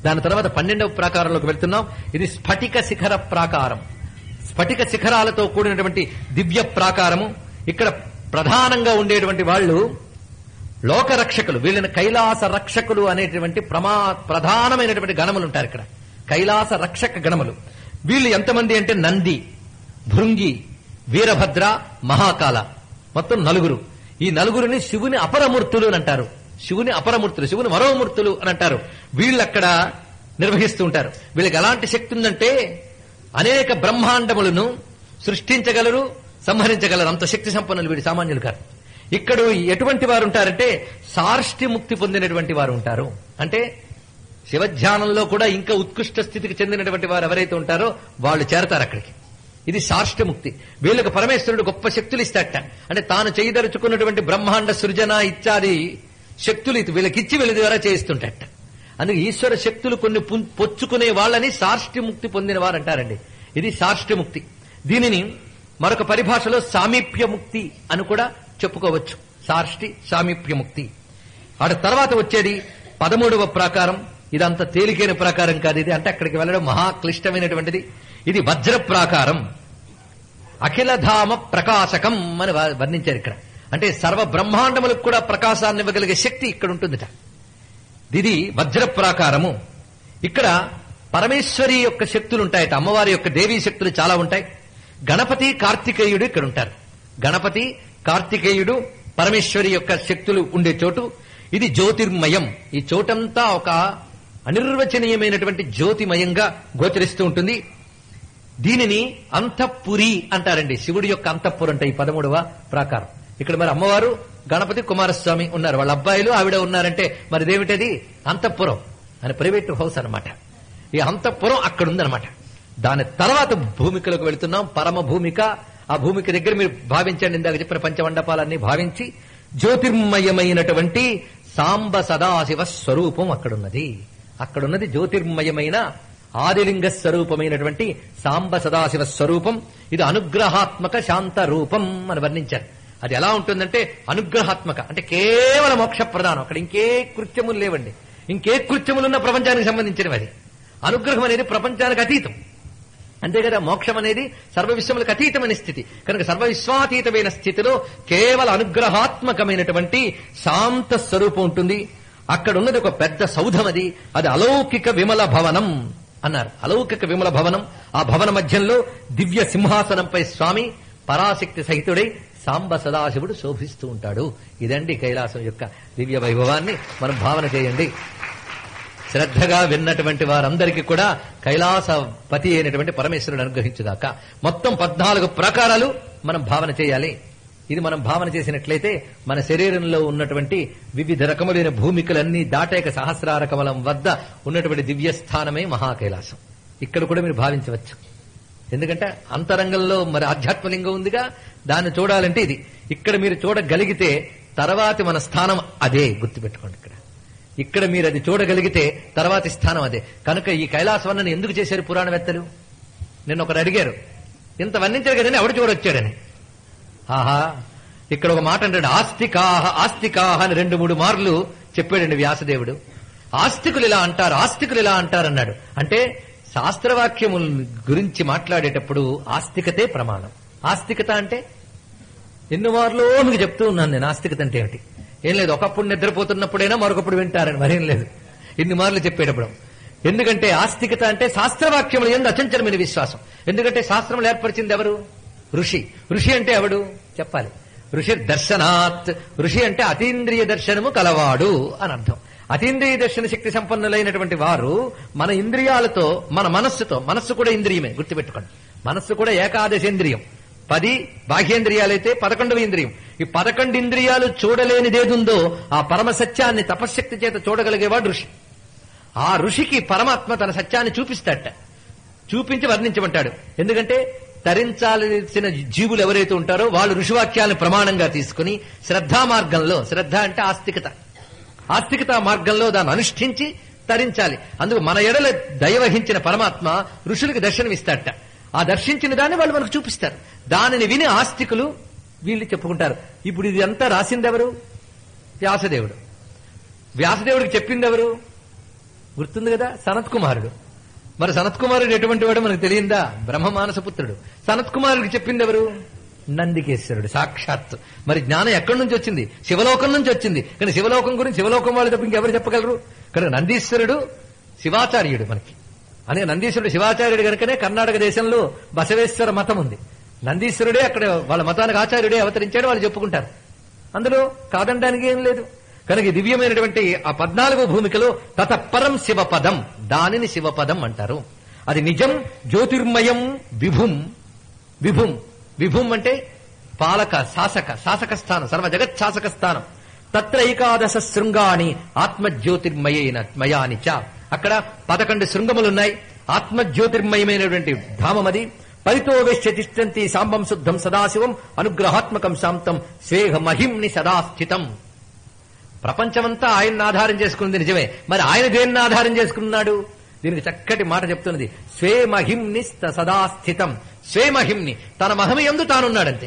దాని తర్వాత పన్నెండవ ప్రాకారంలోకి వెళ్తున్నాం ఇది స్ఫటిక శిఖర ప్రాకారం స్ఫటిక శిఖరాలతో కూడినటువంటి దివ్య ప్రాకారము ఇక్కడ ప్రధానంగా ఉండేటువంటి వాళ్ళు లోక రక్షకులు వీళ్ళని కైలాస రక్షకులు అనేటువంటి ప్రమా ప్రధానమైనటువంటి గణములు ఉంటారు ఇక్కడ కైలాస రక్షక గణములు వీళ్ళు ఎంతమంది అంటే నంది భృంగి వీరభద్ర మహాకాల మొత్తం నలుగురు ఈ నలుగురిని శివుని అపరమూర్తులు అని అంటారు శివుని అపరమూర్తులు శివుని మరోమూర్తులు అని అంటారు వీళ్ళు అక్కడ నిర్వహిస్తూ ఉంటారు వీళ్ళకి ఎలాంటి శక్తి ఉందంటే అనేక బ్రహ్మాండములను సృష్టించగలరు సంహరించగలరు అంత శక్తి సంపన్నులు వీడి సామాన్యులు కాదు ఇక్కడ ఎటువంటి వారు ఉంటారంటే సార్ష్టి ముక్తి పొందినటువంటి వారు ఉంటారు అంటే శివధ్యానంలో కూడా ఇంకా ఉత్కృష్ట స్థితికి చెందినటువంటి వారు ఎవరైతే ఉంటారో వాళ్ళు చేరతారు అక్కడికి ఇది సాష్టిముక్తి వీళ్ళకి పరమేశ్వరుడు గొప్ప శక్తులు ఇస్తాట అంటే తాను చేయదలుచుకున్నటువంటి బ్రహ్మాండ సృజన ఇత్యాది శక్తులు ఇది వీళ్ళకిచ్చి వీళ్ళ ద్వారా చేయిస్తుంటట అందుకే ఈశ్వర శక్తులు కొన్ని పుం- పొచ్చుకునే వాళ్ళని సాష్టిముక్తి పొందిన వారు అంటారండి ఇది సాష్టిముక్తి దీనిని మరొక పరిభాషలో సామీప్యముక్తి అని కూడా చెప్పుకోవచ్చు సాష్టి సామీప్యముక్తి ఆడ తర్వాత వచ్చేది పదమూడవ ప్రాకారం ఇదంత తేలికైన ప్రాకారం కాదు ఇది అంటే అక్కడికి వెళ్ళడం మహా క్లిష్టమైనటువంటిది ఇది వజ్ర ప్రాకారం అఖిలధామ ప్రకాశకం అని వ- వర్ణించారు ఇక్కడ అంటే సర్వ బ్రహ్మాండములకు కూడా ప్రకాశాన్ని ఇవ్వగలిగే శక్తి ఇక్కడ ఉంటుందిట ఇది వజ్ర ప్రాకారము ఇక్కడ పరమేశ్వరి యొక్క శక్తులు ఉంటాయట అమ్మవారి యొక్క దేవీ శక్తులు చాలా ఉంటాయి గణపతి కార్తికేయుడు ఇక్కడ ఉంటారు గణపతి కార్తికేయుడు పరమేశ్వరి యొక్క శక్తులు ఉండే చోటు ఇది జ్యోతిర్మయం ఈ చోటంతా ఒక అనిర్వచనీయమైనటువంటి జ్యోతిమయంగా గోచరిస్తూ ఉంటుంది దీనిని అంతఃపురి అంటారండి శివుడి యొక్క అంతఃపురం అంటే ఈ పదమూడవ ప్రాకారం ఇక్కడ మరి అమ్మవారు గణపతి కుమారస్వామి ఉన్నారు వాళ్ళ అబ్బాయిలు ఆవిడ ఉన్నారంటే మరి ఇదేమిటది అంతఃపురం అని ప్రైవేట్ హౌస్ అన్నమాట ఈ అంతఃపురం అక్కడ ఉందన్నమాట దాని తర్వాత భూమికలకు వెళుతున్నాం పరమ భూమిక ఆ భూమిక దగ్గర మీరు భావించండి ఇందాక చెప్పిన పంచమండపాలన్నీ భావించి జ్యోతిర్మయమైనటువంటి సాంబ సదాశివ స్వరూపం అక్కడున్నది అక్కడున్నది జ్యోతిర్మయమైన ఆదిలింగ స్వరూపమైనటువంటి సాంబ సదాశివ స్వరూపం ఇది అనుగ్రహాత్మక శాంత రూపం అని వర్ణించారు అది ఎలా ఉంటుందంటే అనుగ్రహాత్మక అంటే కేవలం మోక్ష ప్రధానం అక్కడ ఇంకే కృత్యములు లేవండి ఇంకే కృత్యములున్న ప్రపంచానికి సంబంధించినవి అది అనుగ్రహం అనేది ప్రపంచానికి అతీతం అంతే కదా మోక్షం అనేది సర్వ విశ్వములకు అతీతమైన స్థితి కనుక సర్వ విశ్వాతీతమైన స్థితిలో కేవల అనుగ్రహాత్మకమైనటువంటి శాంత స్వరూపం ఉంటుంది అక్కడ ఉన్నది ఒక పెద్ద సౌధం అది అది అలౌకిక విమల భవనం అన్నారు అలౌకిక విమల భవనం ఆ భవన మధ్యంలో దివ్య సింహాసనంపై స్వామి పరాశక్తి సహితుడై సాంబ సదాశివుడు శోభిస్తూ ఉంటాడు ఇదండి కైలాసం యొక్క దివ్య వైభవాన్ని మనం భావన చేయండి శ్రద్ధగా విన్నటువంటి వారందరికీ కూడా కైలాసపతి అయినటువంటి పరమేశ్వరుడు అనుగ్రహించుగాక మొత్తం పద్నాలుగు ప్రకారాలు మనం భావన చేయాలి ఇది మనం భావన చేసినట్లయితే మన శరీరంలో ఉన్నటువంటి వివిధ రకములైన భూమికలన్నీ దాటేక సహస్రార కమలం వద్ద ఉన్నటువంటి దివ్య స్థానమే మహాకైలాసం ఇక్కడ కూడా మీరు భావించవచ్చు ఎందుకంటే అంతరంగంలో మరి ఆధ్యాత్మలింగం ఉందిగా దాన్ని చూడాలంటే ఇది ఇక్కడ మీరు చూడగలిగితే తర్వాతి మన స్థానం అదే గుర్తుపెట్టుకోండి ఇక్కడ ఇక్కడ మీరు అది చూడగలిగితే తర్వాతి స్థానం అదే కనుక ఈ కైలాసవన్నని ఎందుకు చేశారు పురాణవేత్తలు నిన్న ఒకరు అడిగారు ఇంత వర్ణించారు కదండి ఎవడు చూడొచ్చాడని ఆహా ఇక్కడ ఒక మాట అంటాడు ఆస్తికాహ ఆస్తికాహ అని రెండు మూడు మార్లు చెప్పాడండి వ్యాసదేవుడు ఆస్తికులు ఇలా అంటారు ఆస్తికులు ఇలా అంటారు అన్నాడు అంటే శాస్త్రవాక్యముల గురించి మాట్లాడేటప్పుడు ఆస్తికతే ప్రమాణం ఆస్తికత అంటే ఎన్ని మార్లో మీకు చెప్తూ ఉన్నాను నేను ఆస్తికత అంటే ఏమిటి ఏం లేదు ఒకప్పుడు నిద్రపోతున్నప్పుడైనా మరొకప్పుడు వింటారని మరేం లేదు ఇన్ని మార్లు చెప్పేటప్పుడు ఎందుకంటే ఆస్తికత అంటే శాస్త్రవాక్యములు ఎందు అచంచలమైన విశ్వాసం ఎందుకంటే శాస్త్రములు ఏర్పరిచింది ఎవరు ఋషి ఋషి అంటే ఎవడు చెప్పాలి ఋషి దర్శనాత్ ఋషి అంటే అతీంద్రియ దర్శనము కలవాడు అని అర్థం అతీంద్రియ దర్శన శక్తి సంపన్నులైనటువంటి వారు మన ఇంద్రియాలతో మన మనస్సుతో మనస్సు కూడా ఇంద్రియమే గుర్తుపెట్టుకోండి మనస్సు కూడా ఏకాదశేంద్రియం పది బాహ్యేంద్రియాలైతే పదకొండవ ఇంద్రియం ఈ పదకొండు ఇంద్రియాలు చూడలేనిదేదుందో ఆ పరమ సత్యాన్ని తపశ్శక్తి చేత చూడగలిగేవాడు ఋషి ఆ ఋషికి పరమాత్మ తన సత్యాన్ని చూపిస్తాడట చూపించి వర్ణించమంటాడు ఎందుకంటే తరించాల్సిన జీవులు ఎవరైతే ఉంటారో వాళ్ళు ఋషివాక్యాలను ప్రమాణంగా తీసుకుని శ్రద్ధా మార్గంలో శ్రద్ధ అంటే ఆస్తికత ఆస్తికత మార్గంలో దాన్ని అనుష్ఠించి తరించాలి అందుకు మన ఎడల దయవహించిన పరమాత్మ ఋషులకు దర్శనమిస్తాడట ఆ దర్శించిన దాన్ని వాళ్ళు మనకు చూపిస్తారు దానిని విని ఆస్తికులు వీళ్ళు చెప్పుకుంటారు ఇప్పుడు ఇది అంతా రాసిందెవరు వ్యాసదేవుడు వ్యాసదేవుడికి చెప్పిందెవరు గుర్తుంది కదా సనత్ కుమారుడు మరి సనత్ కుమారుడు ఎటువంటి వాడు మనకు తెలియందా బ్రహ్మ మానస పుత్రుడు సనత్ కుమారుడికి చెప్పింది ఎవరు నందికేశ్వరుడు సాక్షాత్ మరి జ్ఞానం ఎక్కడి నుంచి వచ్చింది శివలోకం నుంచి వచ్చింది కానీ శివలోకం గురించి శివలోకం వాళ్ళు తప్ప ఇంకెవరు చెప్పగలరు కానీ నందీశ్వరుడు శివాచార్యుడు మనకి అనే నందీశ్వరుడు శివాచార్యుడు కనుకనే కర్ణాటక దేశంలో బసవేశ్వర మతం ఉంది నందీశ్వరుడే అక్కడ వాళ్ళ మతానికి ఆచార్యుడే అవతరించాడు వాళ్ళు చెప్పుకుంటారు అందులో కాదనడానికి ఏం లేదు కనుక ఈ దివ్యమైనటువంటి ఆ పద్నాలుగో భూమికలో తతపరం శివపదం దానిని శివపదం అంటారు అది నిజం జ్యోతిర్మయం విభుం విభుం విభుం అంటే పాలక శాసక శాసక స్థానం సర్వ జగత్ శాసక స్థానం తత్ర ఏకాదశ శృంగాని ఆత్మజ్యోతిర్మయైన మయాని చ అక్కడ పదకొండు శృంగములున్నాయి ఆత్మజ్యోతిర్మయమైనటువంటి ధామం అది పరితో వేశ్య తిష్టంతి సాంబం శుద్ధం సదాశివం అనుగ్రహాత్మకం శాంతం స్వేహ మహింని సదా స్థితం ప్రపంచమంతా ఆయన్ని ఆధారం చేసుకుంది నిజమే మరి ఆయన దేన్ని ఆధారం చేసుకున్నాడు దీనికి చక్కటి మాట చెప్తున్నది స్వే మహింని సదా స్థితం స్వే మహింని తన మహిమ ఎందు తానున్నాడంతే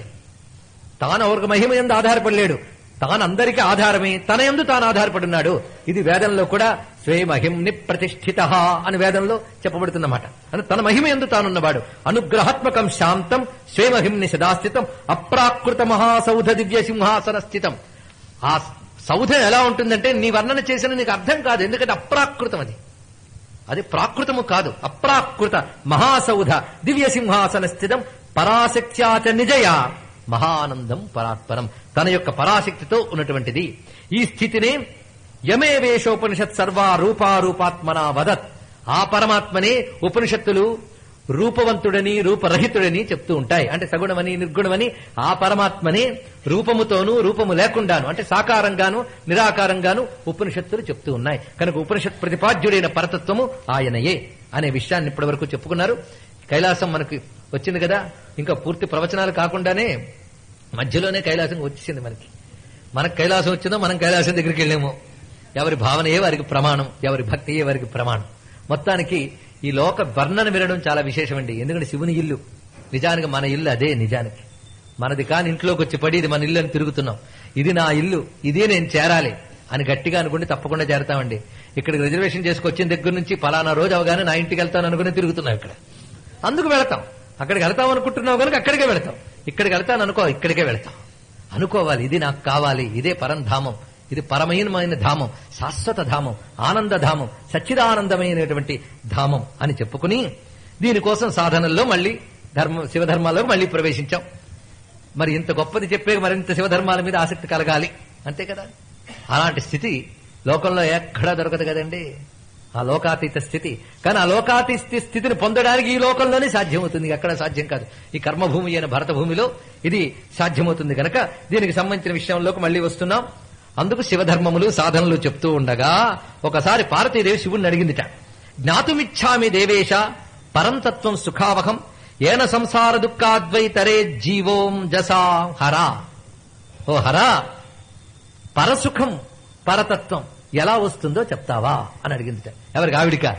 తాను ఎవరికి మహిమ ఎందు ఆధారపడలేడు తాను అందరికీ ఆధారమే తన ఎందు తాను ఆధారపడున్నాడు ఇది వేదంలో కూడా స్వే మహింని ప్రతిష్ఠిత అని వేదంలో చెప్పబడుతున్నమాట అని తన మహిమ ఎందు తానున్నవాడు అనుగ్రహాత్మకం శాంతం స్వే మహింని సదాస్థితం అప్రాకృత మహాసౌధ దివ్య సింహాసన స్థితం ఆ సౌధం ఎలా ఉంటుందంటే నీ వర్ణన చేసిన నీకు అర్థం కాదు ఎందుకంటే అప్రాకృతం అది అది ప్రాకృతము కాదు అప్రాకృత మహాసౌధ దివ్య సింహాసన స్థితం పరాశక్త్యాచ నిజయ మహానందం పరాత్పరం తన యొక్క పరాశక్తితో ఉన్నటువంటిది ఈ స్థితిని యమే వేషోపనిషత్ సర్వా రూపారూపాత్మనా వదత్ ఆ పరమాత్మనే ఉపనిషత్తులు రూపవంతుడని రూపరహితుడని చెప్తూ ఉంటాయి అంటే సగుణమని నిర్గుణమని ఆ పరమాత్మనే రూపముతోనూ రూపము లేకుండాను అంటే సాకారంగాను నిరాకారంగాను ఉపనిషత్తులు చెప్తూ ఉన్నాయి కనుక ఉపనిషత్ ప్రతిపాద్యుడైన పరతత్వము ఆయనయే అనే విషయాన్ని ఇప్పటి వరకు చెప్పుకున్నారు కైలాసం మనకి వచ్చింది కదా ఇంకా పూర్తి ప్రవచనాలు కాకుండానే మధ్యలోనే కైలాసం వచ్చేసింది మనకి మనకు కైలాసం వచ్చిందో మనం కైలాసం దగ్గరికి వెళ్ళాము ఎవరి భావనయే వారికి ప్రమాణం ఎవరి భక్తియే వారికి ప్రమాణం మొత్తానికి ఈ లోక వర్ణన వినడం చాలా విశేషమండి ఎందుకంటే శివుని ఇల్లు నిజానికి మన ఇల్లు అదే నిజానికి మనది కాని ఇంట్లోకి వచ్చి పడి ఇది మన ఇల్లు అని తిరుగుతున్నాం ఇది నా ఇల్లు ఇదే నేను చేరాలి అని గట్టిగా అనుకుంటే తప్పకుండా చేరతామండి ఇక్కడికి రిజర్వేషన్ చేసుకొచ్చిన దగ్గర నుంచి పలానా రోజు అవగానే నా ఇంటికి వెళ్తాను అనుకుని తిరుగుతున్నాం ఇక్కడ అందుకు వెళతాం అక్కడికి వెళ్తాం అనుకుంటున్నావు కనుక అక్కడికే వెళతాం ఇక్కడికి వెళ్తాను అనుకో ఇక్కడికే వెళతాం అనుకోవాలి ఇది నాకు కావాలి ఇదే పరంధామం ఇది పరమైన ధామం శాశ్వత ధామం ఆనంద ధామం సచ్చిదానందమైనటువంటి ధామం అని చెప్పుకుని దీనికోసం సాధనల్లో మళ్ళీ ధర్మ శివధర్మాల్లో మళ్ళీ ప్రవేశించాం మరి ఇంత గొప్పది చెప్పే మరింత శివధర్మాల మీద ఆసక్తి కలగాలి అంతే కదా అలాంటి స్థితి లోకంలో ఎక్కడా దొరకదు కదండి ఆ లోకాతీత స్థితి కానీ ఆ లోకాతీత స్థితిని పొందడానికి ఈ లోకంలోనే సాధ్యమవుతుంది ఎక్కడ సాధ్యం కాదు ఈ కర్మభూమి అయిన భరత భూమిలో ఇది సాధ్యమవుతుంది కనుక దీనికి సంబంధించిన విషయంలోకి మళ్ళీ వస్తున్నాం అందుకు శివధర్మములు సాధనలు చెప్తూ ఉండగా ఒకసారి పార్వతీదేవి శివుణ్ణి అడిగిందిట జ్ఞాతుమిచ్చామి దేవేశ పరంతత్వం సుఖావహం ఏన సంసార దుఃఖాద్వైతరే జీవోం జసా హరా ఓ హరా పరసుఖం పరతత్వం ఎలా వస్తుందో చెప్తావా అని అడిగిందిట ఎవరికి ఆవిడిక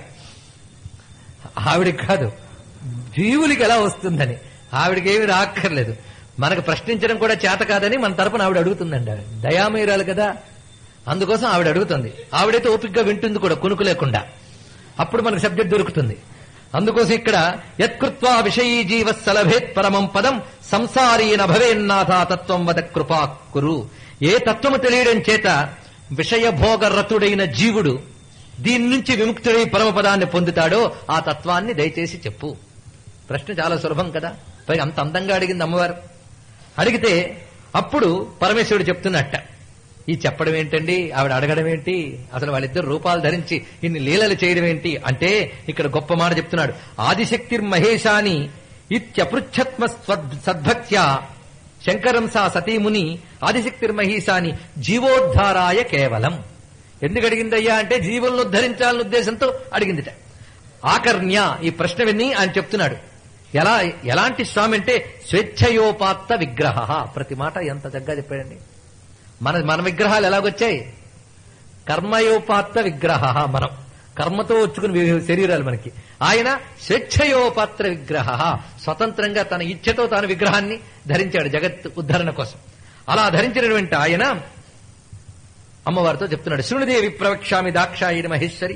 ఆవిడికి కాదు జీవులకి ఎలా వస్తుందని ఆవిడికి ఏమి రాక్కర్లేదు మనకు ప్రశ్నించడం కూడా చేత కాదని మన తరపున ఆవిడ అడుగుతుందండి ఆవిడ దయామీరాలు కదా అందుకోసం ఆవిడ అడుగుతుంది ఆవిడైతే ఓపికగా వింటుంది కూడా కొనుక్కు లేకుండా అప్పుడు మనకు సబ్జెక్ట్ దొరుకుతుంది అందుకోసం ఇక్కడ యత్కృత్వా విషయీ జీవ సలభేత్ పరమం పదం సంసారీన భవేన్నాథ తత్వం వద కృపా కురు ఏ తత్వము తెలియడం చేత విషయభోగ రతుడైన జీవుడు దీని నుంచి విముక్తుడై పరమపదాన్ని పొందుతాడో ఆ తత్వాన్ని దయచేసి చెప్పు ప్రశ్న చాలా సులభం కదా పైగా అంత అందంగా అడిగింది అమ్మవారు అడిగితే అప్పుడు పరమేశ్వరుడు చెప్తున్నట్ట ఈ చెప్పడం ఏంటండి ఆవిడ అడగడం ఏంటి అసలు వాళ్ళిద్దరు రూపాలు ధరించి ఇన్ని లీలలు చేయడం ఏంటి అంటే ఇక్కడ గొప్ప మాట చెప్తున్నాడు ఆదిశక్తిర్ మహేశాని ఇత్యపృచ్ఛత్మ సద్భక్త్యా శంకరం సా సతీముని ఆదిశక్తిర్ మహేశాని జీవోద్ధారాయ కేవలం ఎందుకు అడిగిందయ్యా అంటే జీవులను ఉద్ధరించాలన్న ఉద్దేశంతో అడిగిందిట ఆకర్ణ్య ఈ ప్రశ్న విని ఆయన చెప్తున్నాడు ఎలా ఎలాంటి స్వామి అంటే స్వేచ్ఛయోపాత్త విగ్రహ ప్రతి మాట ఎంత చక్కగా చెప్పాడండి మన మన విగ్రహాలు ఎలాగొచ్చాయి కర్మయోపాత్త విగ్రహ మనం కర్మతో వచ్చుకుని వి- శరీరాలు మనకి ఆయన స్వేచ్ఛయోపాత్ర విగ్రహ స్వతంత్రంగా తన ఇచ్ఛతో తాను విగ్రహాన్ని ధరించాడు జగత్ ఉద్ధరణ కోసం అలా ధరించినటువంటి ఆయన అమ్మవారితో చెప్తున్నాడు శృణుదేవి ప్రవక్ష్యామి దాక్షాయిని మహేశ్వరి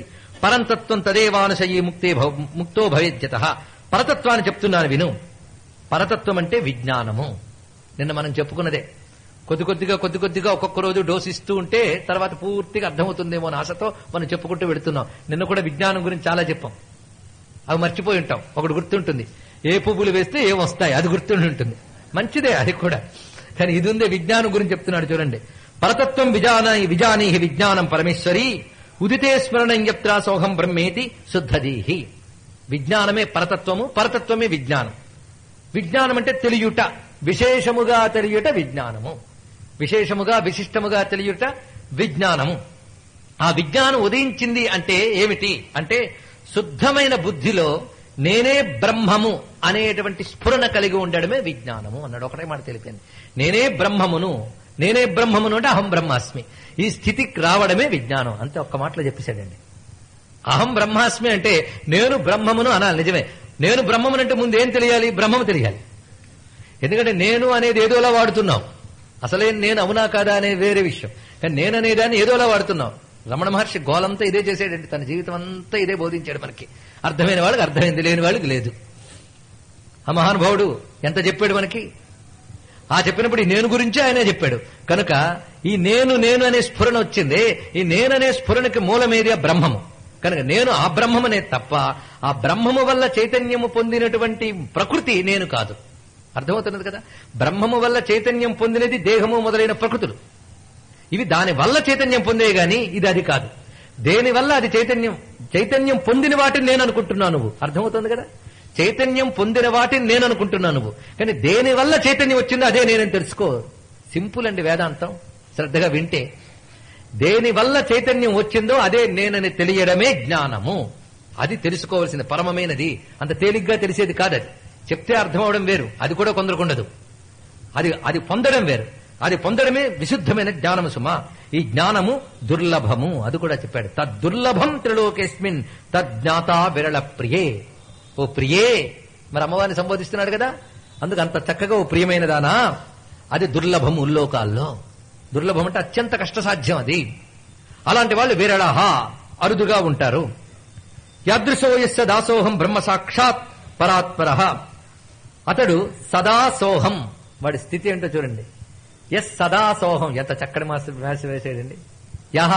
పరంతత్వం తదేవానుశయీ ముక్తే భవ- ముక్తో భవేద్యత పరతత్వాన్ని చెప్తున్నాను విను పరతత్వం అంటే విజ్ఞానము నిన్న మనం చెప్పుకున్నదే కొద్ది కొద్దిగా కొద్ది కొద్దిగా ఒక్కొక్క రోజు డోస్ ఇస్తూ ఉంటే తర్వాత పూర్తిగా అర్థమవుతుందేమో అని ఆశతో మనం చెప్పుకుంటూ వెళుతున్నాం నిన్న కూడా విజ్ఞానం గురించి చాలా చెప్పాం అవి మర్చిపోయి ఉంటాం ఒకటి గుర్తుంటుంది ఏ పువ్వులు వేస్తే ఏం వస్తాయి అది గుర్తుండి ఉంటుంది మంచిదే అది కూడా కానీ ఇది ఉందే విజ్ఞానం గురించి చెప్తున్నాడు చూడండి పరతత్వం విజాన విజానీహి విజ్ఞానం పరమేశ్వరి ఉదితే స్మరణం యత్రా సోహం బ్రహ్మేతి శుద్ధదీహి విజ్ఞానమే పరతత్వము పరతత్వమే విజ్ఞానం విజ్ఞానం అంటే తెలియుట విశేషముగా తెలియుట విజ్ఞానము విశేషముగా విశిష్టముగా తెలియుట విజ్ఞానము ఆ విజ్ఞానం ఉదయించింది అంటే ఏమిటి అంటే శుద్ధమైన బుద్ధిలో నేనే బ్రహ్మము అనేటువంటి స్ఫురణ కలిగి ఉండడమే విజ్ఞానము అన్నాడు ఒకటే మాట తెలిపింది నేనే బ్రహ్మమును నేనే బ్రహ్మమును అంటే అహం బ్రహ్మాస్మి ఈ స్థితికి రావడమే విజ్ఞానం అంతే ఒక్క మాటలో చెప్పేశాడండి అహం బ్రహ్మాస్మి అంటే నేను బ్రహ్మమును అనాలి నిజమే నేను బ్రహ్మమును అంటే ముందు ఏం తెలియాలి బ్రహ్మము తెలియాలి ఎందుకంటే నేను అనేది ఏదోలా వాడుతున్నాం అసలే నేను అవునా కాదా అనేది వేరే విషయం కానీ నేను అనేదాన్ని ఏదోలా వాడుతున్నాం రమణ మహర్షి గోలంతా ఇదే చేసాడండి తన జీవితం అంతా ఇదే బోధించాడు మనకి అర్థమైన వాళ్ళకి అర్థమైంది లేని వాళ్ళకి లేదు ఆ మహానుభావుడు ఎంత చెప్పాడు మనకి ఆ చెప్పినప్పుడు ఈ నేను గురించి ఆయనే చెప్పాడు కనుక ఈ నేను నేను అనే స్ఫురణ వచ్చింది ఈ నేననే స్ఫురణకి మూలమేది ఆ బ్రహ్మము కనుక నేను ఆ బ్రహ్మమనే తప్ప ఆ బ్రహ్మము వల్ల చైతన్యము పొందినటువంటి ప్రకృతి నేను కాదు అర్థమవుతున్నది కదా బ్రహ్మము వల్ల చైతన్యం పొందినది దేహము మొదలైన ప్రకృతులు ఇవి దాని వల్ల చైతన్యం పొందే గాని ఇది అది కాదు దేని వల్ల అది చైతన్యం చైతన్యం పొందిన వాటిని నేను అనుకుంటున్నాను నువ్వు అర్థమవుతుంది కదా చైతన్యం పొందిన వాటిని నేను అనుకుంటున్నాను నువ్వు కానీ దేని వల్ల చైతన్యం వచ్చిందో అదే నేనని తెలుసుకో సింపుల్ అండి వేదాంతం శ్రద్ధగా వింటే దేని వల్ల చైతన్యం వచ్చిందో అదే నేనని తెలియడమే జ్ఞానము అది తెలుసుకోవలసిన పరమమైనది అంత తేలిగ్గా తెలిసేది కాదు అది చెప్తే అర్థం అవడం వేరు అది కూడా కొందరుకుండదు అది అది పొందడం వేరు అది పొందడమే విశుద్ధమైన జ్ఞానము సుమా ఈ జ్ఞానము దుర్లభము అది కూడా చెప్పాడు తద్దుర్లభం త్రిలోకేస్మిన్ తజ్ఞాత విరళ ప్రియే ఓ ప్రియే మరి అమ్మవారిని సంబోధిస్తున్నాడు కదా అందుకు అంత చక్కగా ఓ ప్రియమైనదానా అది దుర్లభం ఉల్లోకాల్లో దుర్లభం అంటే అత్యంత కష్టసాధ్యం అది అలాంటి వాళ్ళు విరళహ అరుదుగా ఉంటారు యాదృశోయస్య దాసోహం బ్రహ్మ సాక్షాత్ పరాత్పర అతడు సదాసోహం వాడి స్థితి ఏంటో చూడండి ఎస్ సదాసోహం ఎంత చక్కటి మాస్టర్ వ్యాస వేసాడండి యహ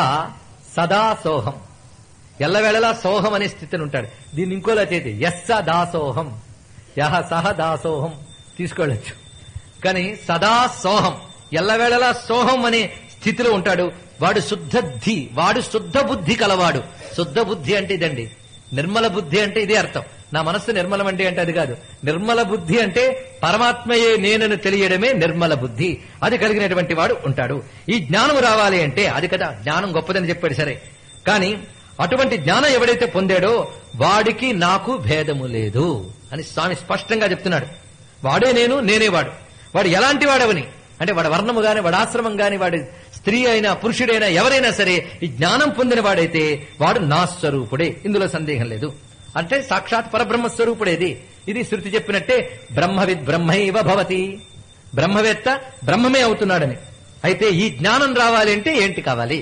సదాసోహం ఎల్లవేళలా సోహం అనే స్థితిని ఉంటాడు దీన్ని ఇంకోలా చేతి ఎస్స దాసోహం యహ సహ దాసోహం తీసుకోవచ్చు కానీ సదా సోహం ఎల్లవేళలా సోహం అనే స్థితిలో ఉంటాడు వాడు శుద్ధి వాడు శుద్ధ బుద్ధి కలవాడు శుద్ధ బుద్ధి అంటే ఇదండి నిర్మల బుద్ధి అంటే ఇదే అర్థం నా మనస్సు నిర్మలం అంటే అంటే అది కాదు నిర్మల బుద్ధి అంటే పరమాత్మయే నేనను తెలియడమే నిర్మల బుద్ధి అది కలిగినటువంటి వాడు ఉంటాడు ఈ జ్ఞానం రావాలి అంటే అది కదా జ్ఞానం గొప్పదని చెప్పాడు సరే కానీ అటువంటి జ్ఞానం ఎవడైతే పొందాడో వాడికి నాకు భేదము లేదు అని స్వామి స్పష్టంగా చెప్తున్నాడు వాడే నేను నేనే వాడు వాడు ఎలాంటి వాడవని అంటే వాడి వర్ణము గాని వాడి ఆశ్రమం గాని వాడి స్త్రీ అయినా పురుషుడైనా ఎవరైనా సరే ఈ జ్ఞానం పొందిన వాడైతే వాడు నా స్వరూపుడే ఇందులో సందేహం లేదు అంటే సాక్షాత్ పరబ్రహ్మ స్వరూపుడేది ఇది శృతి చెప్పినట్టే బ్రహ్మవిద్ బ్రహ్మైవ భవతి బ్రహ్మవేత్త బ్రహ్మమే అవుతున్నాడని అయితే ఈ జ్ఞానం రావాలి అంటే ఏంటి కావాలి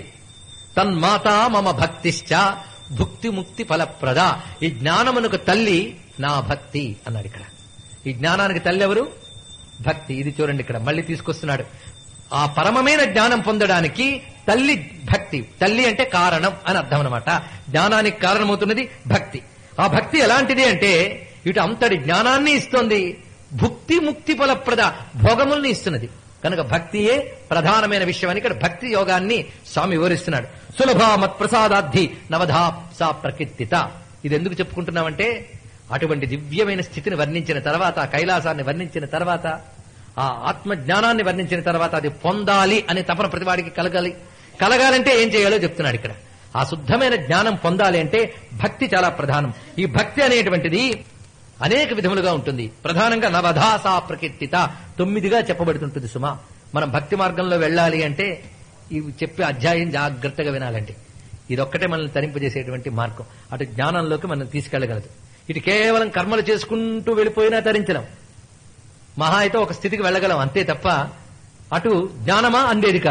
తన్మాత మమ భక్తిశ్చ భుక్తి ముక్తి ఫలప్రద ఈ జ్ఞానమునకు తల్లి నా భక్తి అన్నాడు ఇక్కడ ఈ జ్ఞానానికి తల్లి ఎవరు భక్తి ఇది చూడండి ఇక్కడ మళ్ళీ తీసుకొస్తున్నాడు ఆ పరమమైన జ్ఞానం పొందడానికి తల్లి భక్తి తల్లి అంటే కారణం అని అర్థం అనమాట జ్ఞానానికి కారణమవుతున్నది భక్తి ఆ భక్తి ఎలాంటిది అంటే ఇటు అంతటి జ్ఞానాన్ని ఇస్తుంది భుక్తి ముక్తి ఫలప్రద భోగముల్ని ఇస్తున్నది కనుక భక్తియే ప్రధానమైన విషయం అని ఇక్కడ భక్తి యోగాన్ని స్వామి వివరిస్తున్నాడు సులభ మత్ప్రసాదాద్ధి నవధా సా ప్రకీర్తిత ఇది ఎందుకు చెప్పుకుంటున్నామంటే అటువంటి దివ్యమైన స్థితిని వర్ణించిన తర్వాత ఆ కైలాసాన్ని వర్ణించిన తర్వాత ఆ ఆత్మ జ్ఞానాన్ని వర్ణించిన తర్వాత అది పొందాలి అనే తపన ప్రతివాడికి కలగాలి కలగాలంటే ఏం చేయాలో చెప్తున్నాడు ఇక్కడ ఆ శుద్ధమైన జ్ఞానం పొందాలి అంటే భక్తి చాలా ప్రధానం ఈ భక్తి అనేటువంటిది అనేక విధములుగా ఉంటుంది ప్రధానంగా నవధాసా ప్రకీర్తిత తొమ్మిదిగా చెప్పబడుతుంటుంది సుమా మనం భక్తి మార్గంలో వెళ్ళాలి అంటే ఇవి చెప్పే అధ్యాయం జాగ్రత్తగా వినాలండి ఇదొక్కటే మనల్ని తరింపజేసేటువంటి మార్గం అటు జ్ఞానంలోకి మనం తీసుకెళ్లగలదు ఇటు కేవలం కర్మలు చేసుకుంటూ వెళ్ళిపోయినా తరించడం మహా అయితే ఒక స్థితికి వెళ్ళగలం అంతే తప్ప అటు జ్ఞానమా అందేది కాదు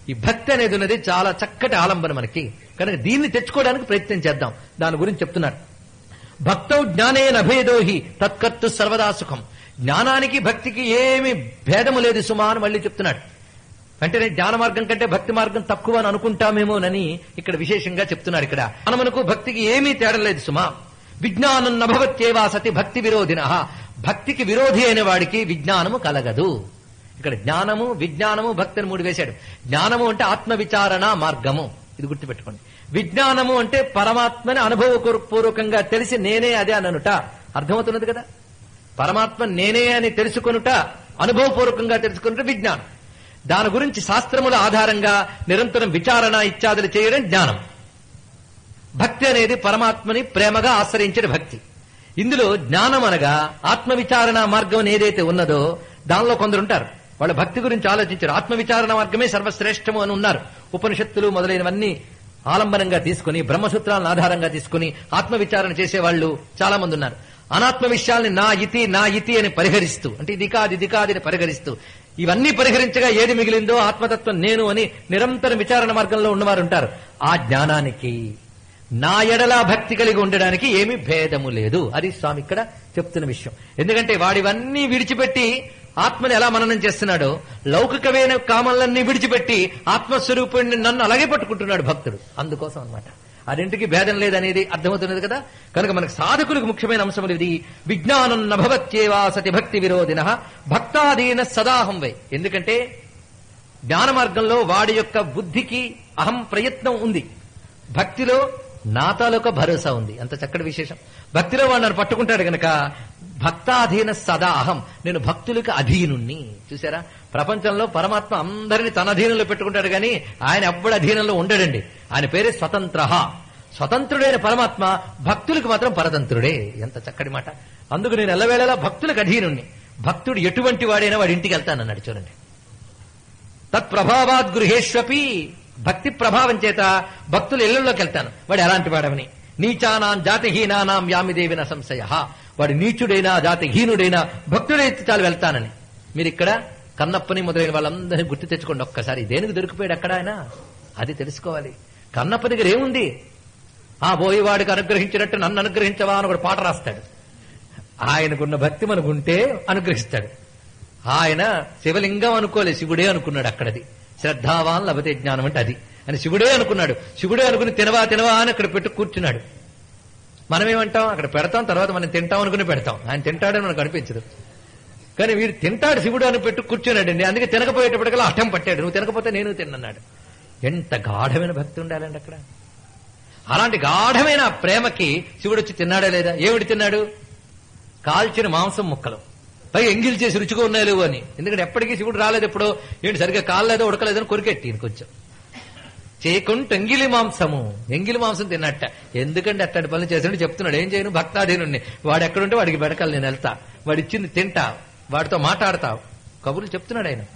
ఈ భక్తి అనేది ఉన్నది చాలా చక్కటి ఆలంబన మనకి కనుక దీన్ని తెచ్చుకోవడానికి ప్రయత్నం చేద్దాం దాని గురించి చెప్తున్నారు భక్తౌ జ్ఞానేన అభేదోహి తత్కర్తు సర్వదా సుఖం జ్ఞానానికి భక్తికి ఏమి భేదము లేదు సుమా అని మళ్ళీ చెప్తున్నాడు వెంటనే జ్ఞాన మార్గం కంటే భక్తి మార్గం తక్కువ అని అనుకుంటామేమోనని ఇక్కడ విశేషంగా చెప్తున్నాడు ఇక్కడ మనకు భక్తికి ఏమీ తేడా లేదు సుమా విజ్ఞానం నభవత్యేవా సతి భక్తి విరోధిన భక్తికి విరోధి అయిన వాడికి విజ్ఞానము కలగదు ఇక్కడ జ్ఞానము విజ్ఞానము భక్తి అని మూడు వేశాడు జ్ఞానము అంటే ఆత్మ విచారణ మార్గము ఇది గుర్తుపెట్టుకోండి విజ్ఞానము అంటే పరమాత్మని అనుభవపూర్వకంగా తెలిసి నేనే అదే అననుట అర్థమవుతున్నది కదా పరమాత్మ నేనే అని తెలుసుకొనుట అనుభవపూర్వకంగా తెలుసుకొనుట విజ్ఞానం దాని గురించి శాస్త్రముల ఆధారంగా నిరంతరం విచారణ ఇత్యాదులు చేయడం జ్ఞానం భక్తి అనేది పరమాత్మని ప్రేమగా ఆశ్రయించిన భక్తి ఇందులో జ్ఞానం అనగా ఆత్మ విచారణ మార్గం అని ఏదైతే ఉన్నదో దానిలో కొందరు ఉంటారు వాళ్ళ భక్తి గురించి ఆలోచించారు ఆత్మ విచారణ మార్గమే సర్వశ్రేష్టము అని ఉన్నారు ఉపనిషత్తులు మొదలైనవన్నీ ఆలంబనంగా తీసుకుని బ్రహ్మసూత్రాలను ఆధారంగా తీసుకుని ఆత్మ విచారణ చేసేవాళ్ళు చాలా మంది ఉన్నారు అనాత్మ విషయాల్ని నా ఇతి నా ఇతి అని పరిహరిస్తూ అంటే ఇది కాదు ఇది కాదు అని పరిహరిస్తూ ఇవన్నీ పరిహరించగా ఏది మిగిలిందో ఆత్మతత్వం నేను అని నిరంతరం విచారణ మార్గంలో ఉన్నవారు ఉంటారు ఆ జ్ఞానానికి నా ఎడలా భక్తి కలిగి ఉండడానికి ఏమీ భేదము లేదు అది స్వామి ఇక్కడ చెప్తున్న విషయం ఎందుకంటే వాడివన్నీ విడిచిపెట్టి ఆత్మని ఎలా మననం చేస్తున్నాడో లౌకికమైన కామలన్నీ విడిచిపెట్టి ఆత్మస్వరూపుణ్ణి నన్ను అలాగే పట్టుకుంటున్నాడు భక్తుడు అందుకోసం అన్నమాట అదింటికి భేదం లేదనేది అర్థమవుతున్నది కదా కనుక మనకు సాధకులకు ముఖ్యమైన అంశం ఇది విజ్ఞానం నభవత్యేవా సతి భక్తి విరోధిన భక్తాధీన సదాహం వై ఎందుకంటే జ్ఞాన మార్గంలో వాడి యొక్క బుద్ధికి అహం ప్రయత్నం ఉంది భక్తిలో నా తాలూకా భరోసా ఉంది అంత చక్కటి విశేషం భక్తిలో వాడు నన్ను పట్టుకుంటాడు గనక భక్తాధీన సదా అహం నేను భక్తులకు అధీనుణ్ణి చూసారా ప్రపంచంలో పరమాత్మ అందరినీ తన అధీనంలో పెట్టుకుంటాడు కానీ ఆయన ఎప్పుడు అధీనంలో ఉండడండి ఆయన పేరే స్వతంత్ర స్వతంత్రుడైన పరమాత్మ భక్తులకు మాత్రం పరతంత్రుడే ఎంత చక్కటి మాట అందుకు నేను ఎల్లవేళలా భక్తులకు అధీనుణ్ణి భక్తుడు ఎటువంటి వాడైనా వాడి ఇంటికి వెళ్తానన్నాడు చూడండి తత్ప్రభావాద్ గృహేష్వపి భక్తి ప్రభావం చేత భక్తులు ఇళ్లలోకి వెళ్తాను వాడు ఎలాంటి వాడవని నీచానాం జాతిహీనానాం యామిదేవిన సంశయ వాడు నీచుడైనా జాతిహీనుడైనా భక్తుడైతే చాలు వెళ్తానని మీరు ఇక్కడ కన్నప్పని మొదలైన వాళ్ళందరినీ గుర్తు తెచ్చుకోండి ఒక్కసారి దేనికి దొరికిపోయాడు అక్కడ ఆయన అది తెలుసుకోవాలి కన్నప్ప దగ్గర ఏముంది ఆ బోయేవాడికి అనుగ్రహించినట్టు నన్ను అనుగ్రహించవా అని ఒక పాట రాస్తాడు ఆయనకున్న భక్తి మనకుంటే అనుగ్రహిస్తాడు ఆయన శివలింగం అనుకోలే శివుడే అనుకున్నాడు అక్కడది శ్రద్ధావాన్ లభతే జ్ఞానం అంటే అది అని శివుడే అనుకున్నాడు శివుడే అనుకుని తినవా తినవా అని అక్కడ పెట్టు కూర్చున్నాడు మనం ఏమంటాం అక్కడ పెడతాం తర్వాత మనం తింటాం అనుకుని పెడతాం ఆయన తింటాడని మనకు అనిపించదు కానీ వీడు తింటాడు శివుడు అని పెట్టు కూర్చున్నాడండి అందుకే తినకపోయేటప్పటికల్లా అఠం పట్టాడు నువ్వు తినకపోతే నేను తిన్నన్నాడు ఎంత గాఢమైన భక్తి ఉండాలండి అక్కడ అలాంటి గాఢమైన ప్రేమకి శివుడు వచ్చి తిన్నాడా లేదా ఏమిటి తిన్నాడు కాల్చిన మాంసం ముక్కలు పై ఎంగిల్ చేసి రుచిగా ఉన్నాయి లేవు అని ఎందుకంటే ఎప్పటికీ శివుడు రాలేదు ఎప్పుడో ఏంటి సరిగ్గా కాలేదో ఉడకలేదని కొరికెట్టి ఈయన కొంచెం చేయకుంటే ఎంగిలి మాంసము ఎంగిలి మాంసం తిన్నట్ట ఎందుకంటే అట్టడి పనులు చేసినట్టు చెప్తున్నాడు ఏం చేయను భక్తాధీనుణ్ణి వాడు ఎక్కడుంటే వాడికి బెడకలు నేను వెళ్తా వాడు ఇచ్చింది తింటా వాడితో మాట్లాడతా కబుర్లు చెప్తున్నాడు ఆయన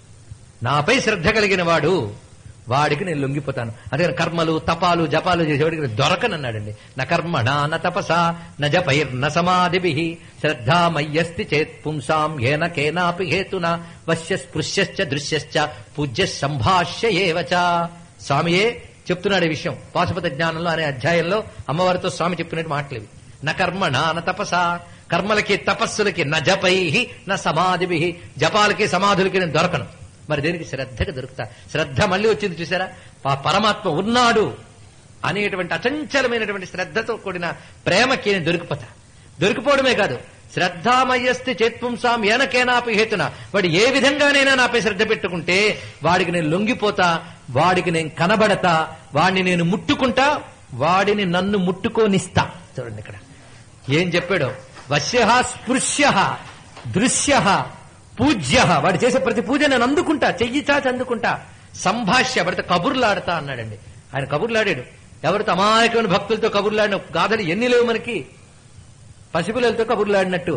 నాపై శ్రద్ధ కలిగిన వాడు వాడికి నేను లొంగిపోతాను అదే కర్మలు తపాలు జపాలు చేసేవాడికి నేను దొరకనన్నాడండి న కర్మ న తపస న జపైర్ న సమాధిభి శ్రద్ధామయ్యస్తి చేత్ పుంసాం ఏన కేనాపి హేతున వశ్య స్పృశ్యశ్చ దృశ్యశ్చ పూజ్య సంభాష్య ఏవచ స్వామియే చెప్తున్నాడు ఈ విషయం పాశుపత జ్ఞానంలో అనే అధ్యాయంలో అమ్మవారితో స్వామి చెప్పినట్టు మాటలేవి న కర్మ న తపస కర్మలకి తపస్సులకి న జపై న సమాధిభి జపాలకి సమాధులకి నేను దొరకను మరి దేనికి శ్రద్ధగా దొరుకుతా శ్రద్ధ మళ్ళీ వచ్చింది చూసారా ఆ పరమాత్మ ఉన్నాడు అనేటువంటి అచంచలమైనటువంటి శ్రద్ధతో కూడిన ప్రేమకి నేను దొరికిపోతా దొరికిపోవడమే కాదు శ్రద్ధామయ్యస్తి చేత్పుంసాం ఏనకేనాపి హేతున వాడు ఏ విధంగానైనా నాపై శ్రద్ధ పెట్టుకుంటే వాడికి నేను లొంగిపోతా వాడికి నేను కనబడతా వాడిని నేను ముట్టుకుంటా వాడిని నన్ను ముట్టుకోనిస్తా చూడండి ఇక్కడ ఏం చెప్పాడు వశ్య స్పృశ్య దృశ్య పూజ్య వాడు చేసే ప్రతి పూజ నేను అందుకుంటా చెయ్యి చాచి అందుకుంటా సంభాష్య వాడితో కబుర్లాడతా అన్నాడండి ఆయన కబుర్లాడాడు ఎవరితో అమాయకమైన భక్తులతో కబుర్లాడిన గాథలు ఎన్ని లేవు మనకి పసిపిల్లలతో కబుర్లాడినట్టు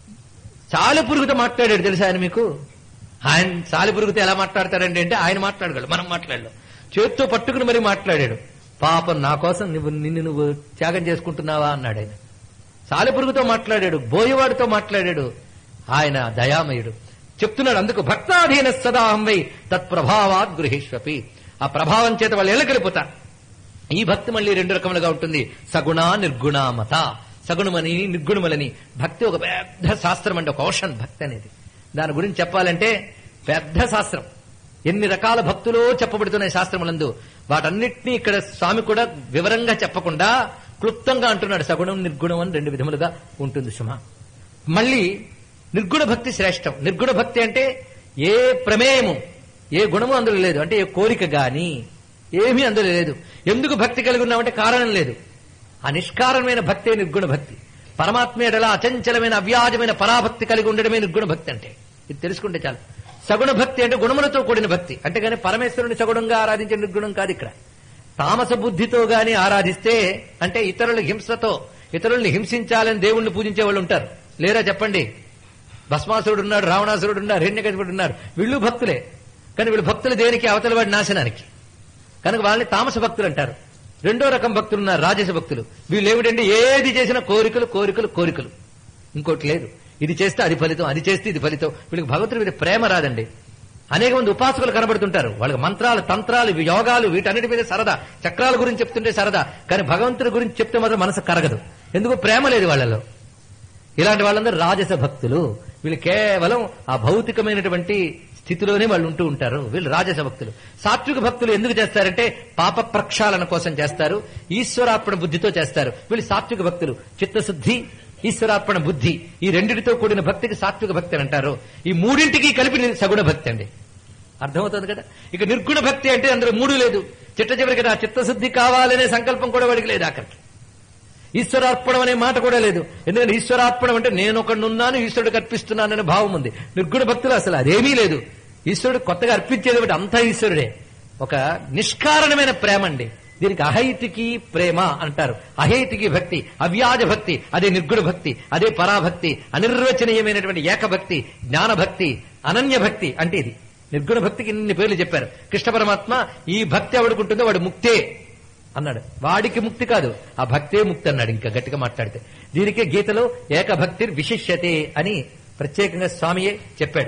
చాలి పురుగుతో మాట్లాడాడు తెలుసా ఆయన మీకు ఆయన చాలి పురుగుతో ఎలా మాట్లాడతాడండి అంటే ఆయన మాట్లాడగలడు మనం మాట్లాడలేం చేత్తో పట్టుకుని మరీ మాట్లాడాడు పాపం నా కోసం నువ్వు నిన్ను నువ్వు త్యాగం చేసుకుంటున్నావా అన్నాడు ఆయన సాలెపురుగుతో మాట్లాడాడు బోయవాడితో మాట్లాడాడు ఆయన దయామయుడు చెప్తున్నాడు అందుకు భక్తాధీన సదాహం వై తత్ప్రభావాత్ గృహేష్వపి ఆ ప్రభావం చేత వాళ్ళు ఎళ్ళకెళ్ళిపోతారు ఈ భక్తి మళ్ళీ రెండు రకములుగా ఉంటుంది సగుణ నిర్గుణ మత సగుణమని నిర్గుణములని భక్తి ఒక పెద్ద శాస్త్రం అంటే ఒక ఓషన్ భక్తి అనేది దాని గురించి చెప్పాలంటే పెద్ద శాస్త్రం ఎన్ని రకాల భక్తులో చెప్పబడుతున్నాయి శాస్త్రములందు వాటన్నిటినీ ఇక్కడ స్వామి కూడా వివరంగా చెప్పకుండా క్లుప్తంగా అంటున్నాడు సగుణం నిర్గుణం అని రెండు విధములుగా ఉంటుంది సుమ మళ్ళీ నిర్గుణ భక్తి శ్రేష్టం నిర్గుణ భక్తి అంటే ఏ ప్రమేయము ఏ గుణము అందులో లేదు అంటే ఏ కోరిక గాని ఏమీ అందులో లేదు ఎందుకు భక్తి కలిగి ఉన్నామంటే కారణం లేదు ఆ నిష్కారణమైన భక్తే నిర్గుణ భక్తి పరమాత్మ ఎడల అచంచలమైన అవ్యాజమైన పరాభక్తి కలిగి ఉండడమే నిర్గుణ భక్తి అంటే ఇది తెలుసుకుంటే చాలు సగుణ భక్తి అంటే గుణములతో కూడిన భక్తి అంటే కానీ పరమేశ్వరుని సగుణంగా ఆరాధించే నిర్గుణం కాదు ఇక్కడ తామస బుద్ధితో గాని ఆరాధిస్తే అంటే ఇతరుల హింసతో ఇతరుల్ని హింసించాలని దేవుణ్ణి పూజించే వాళ్ళు ఉంటారు లేరా చెప్పండి భస్మాసురుడు ఉన్నాడు రావణాసురుడు ఉన్నారు హిరణ్యకశిపుడు ఉన్నారు వీళ్ళు భక్తులే కానీ వీళ్ళు భక్తులు దేనికి అవతల వాడి నాశనానికి కనుక వాళ్ళని తామస భక్తులు అంటారు రెండో రకం భక్తులు ఉన్నారు రాజస భక్తులు వీళ్ళు ఏమిటంటే ఏది చేసినా కోరికలు కోరికలు కోరికలు ఇంకోటి లేదు ఇది చేస్తే అది ఫలితం అది చేస్తే ఇది ఫలితం వీళ్ళకి భగవంతుడి మీద ప్రేమ రాదండి అనేక మంది ఉపాసకులు కనబడుతుంటారు వాళ్ళకి మంత్రాలు తంత్రాలు ఇవి యోగాలు వీటన్నిటి మీద సరదా చక్రాల గురించి చెప్తుంటే సరదా కానీ భగవంతుడి గురించి చెప్తే మాత్రం మనసు కరగదు ఎందుకు ప్రేమ లేదు వాళ్ళలో ఇలాంటి వాళ్ళందరూ రాజస భక్తులు వీళ్ళు కేవలం ఆ భౌతికమైనటువంటి స్థితిలోనే వాళ్ళు ఉంటూ ఉంటారు వీళ్ళు రాజస భక్తులు సాత్విక భక్తులు ఎందుకు చేస్తారంటే పాప ప్రక్షాళన కోసం చేస్తారు ఈశ్వరార్పణ బుద్ధితో చేస్తారు వీళ్ళు సాత్విక భక్తులు చిత్తశుద్ధి ఈశ్వరార్పణ బుద్ధి ఈ రెండిటితో కూడిన భక్తికి సాత్విక భక్తి అని అంటారు ఈ మూడింటికి కలిపి సగుణ భక్తి అండి అర్థమవుతుంది కదా ఇక నిర్గుణ భక్తి అంటే అందులో మూడు లేదు చిట్ట చివరికి నా చిత్తశుద్ధి కావాలనే సంకల్పం కూడా వాడికి లేదు ఆఖరికి ఈశ్వరార్పణం అనే మాట కూడా లేదు ఎందుకంటే ఈశ్వరార్పణం అంటే నేను ఒకడున్నాను ఈశ్వరుడికి అర్పిస్తున్నాననే భావం ఉంది నిర్గుణ భక్తులు అసలు అదేమీ లేదు ఈశ్వరుడు కొత్తగా అర్పించేది ఒకటి అంతా ఈశ్వరుడే ఒక నిష్కారణమైన ప్రేమ అండి దీనికి అహైతికి ప్రేమ అంటారు అహైతికి భక్తి అవ్యాజ భక్తి అదే నిర్గుణ భక్తి అదే పరాభక్తి అనిర్వచనీయమైనటువంటి ఏకభక్తి జ్ఞానభక్తి అనన్య భక్తి అంటే ఇది నిర్గుణ భక్తికి ఇన్ని పేర్లు చెప్పారు కృష్ణ పరమాత్మ ఈ భక్తి ఎవడుకుంటుందో వాడు ముక్తే అన్నాడు వాడికి ముక్తి కాదు ఆ భక్తే ముక్తి అన్నాడు ఇంకా గట్టిగా మాట్లాడితే దీనికే గీతలో ఏకభక్తి విశిష్యతే అని ప్రత్యేకంగా స్వామియే చెప్పాడు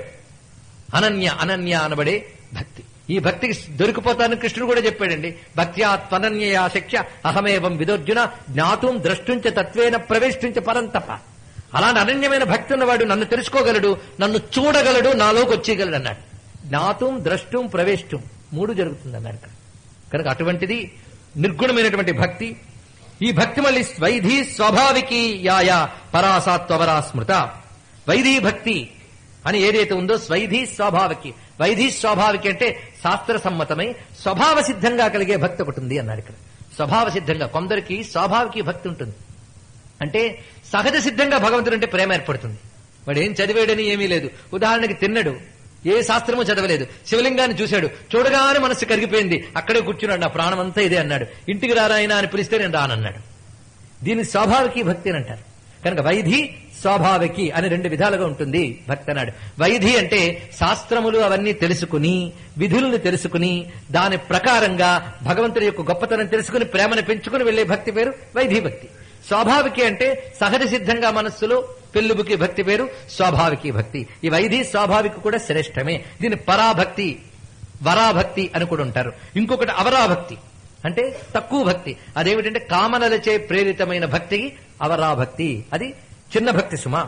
అనన్య అనన్య అనబడే భక్తి ఈ భక్తికి దొరికిపోతానని కృష్ణుడు కూడా చెప్పాడండి భక్త్యా త్వనన్యయా శిక్ష అహమేవం విదోర్జున జ్ఞాతుం ద్రష్టుంచ తత్వేన ప్రవేశించ పరంతప అలాంటి అనన్యమైన భక్తి ఉన్నవాడు నన్ను తెలుసుకోగలడు నన్ను చూడగలడు నాలోకి వచ్చేయగలడు అన్నాడు జ్ఞాతుం ద్రష్టుం ప్రవేశం మూడు జరుగుతుంది అన్నాడు ఇక్కడ. కనుక అటువంటిది నిర్గుణమైనటువంటి భక్తి ఈ భక్తి మళ్ళీ వైధి స్వాభావికి యాయా పరాసాత్వవరా స్మృత వైధి భక్తి అని ఏదైతే ఉందో స్వైధి స్వాభావికి వైధి స్వాభావికి అంటే శాస్త్ర సమ్మతమై స్వభావ సిద్ధంగా కలిగే భక్తి ఒకటి ఉంది అన్నాడు ఇక్కడ స్వభావ సిద్ధంగా కొందరికి స్వాభావికి భక్తి ఉంటుంది అంటే సహజ సిద్ధంగా భగవంతుడు అంటే ప్రేమ ఏర్పడుతుంది వాడు ఏం చదివాడని ఏమీ లేదు ఉదాహరణకి తిన్నడు ఏ శాస్త్రము చదవలేదు శివలింగాన్ని చూశాడు చూడగానే మనసు కరిగిపోయింది అక్కడే కూర్చున్నాడు నా ప్రాణం అంతా ఇదే అన్నాడు ఇంటికి రారాయన అని పిలిస్తే నేను రానన్నాడు దీన్ని స్వాభావికి భక్తి అని అంటారు కనుక వైధి స్వాభావికి అని రెండు విధాలుగా ఉంటుంది భక్తి అన్నాడు వైధి అంటే శాస్త్రములు అవన్నీ తెలుసుకుని విధులను తెలుసుకుని దాని ప్రకారంగా భగవంతుడి యొక్క గొప్పతనం తెలుసుకుని ప్రేమను పెంచుకుని వెళ్లే భక్తి పేరు వైధి భక్తి స్వాభావికి అంటే సహజ సిద్ధంగా మనస్సులో పెళ్ళుబుకి భక్తి పేరు స్వాభావికి భక్తి ఈ వైధి స్వాభావిక కూడా శ్రేష్టమే దీని పరాభక్తి వరాభక్తి అని కూడా ఉంటారు ఇంకొకటి అవరాభక్తి అంటే తక్కువ భక్తి అదేమిటంటే కామనలచే ప్రేరితమైన భక్తికి అవరాభక్తి అది చిన్న భక్తి సుమా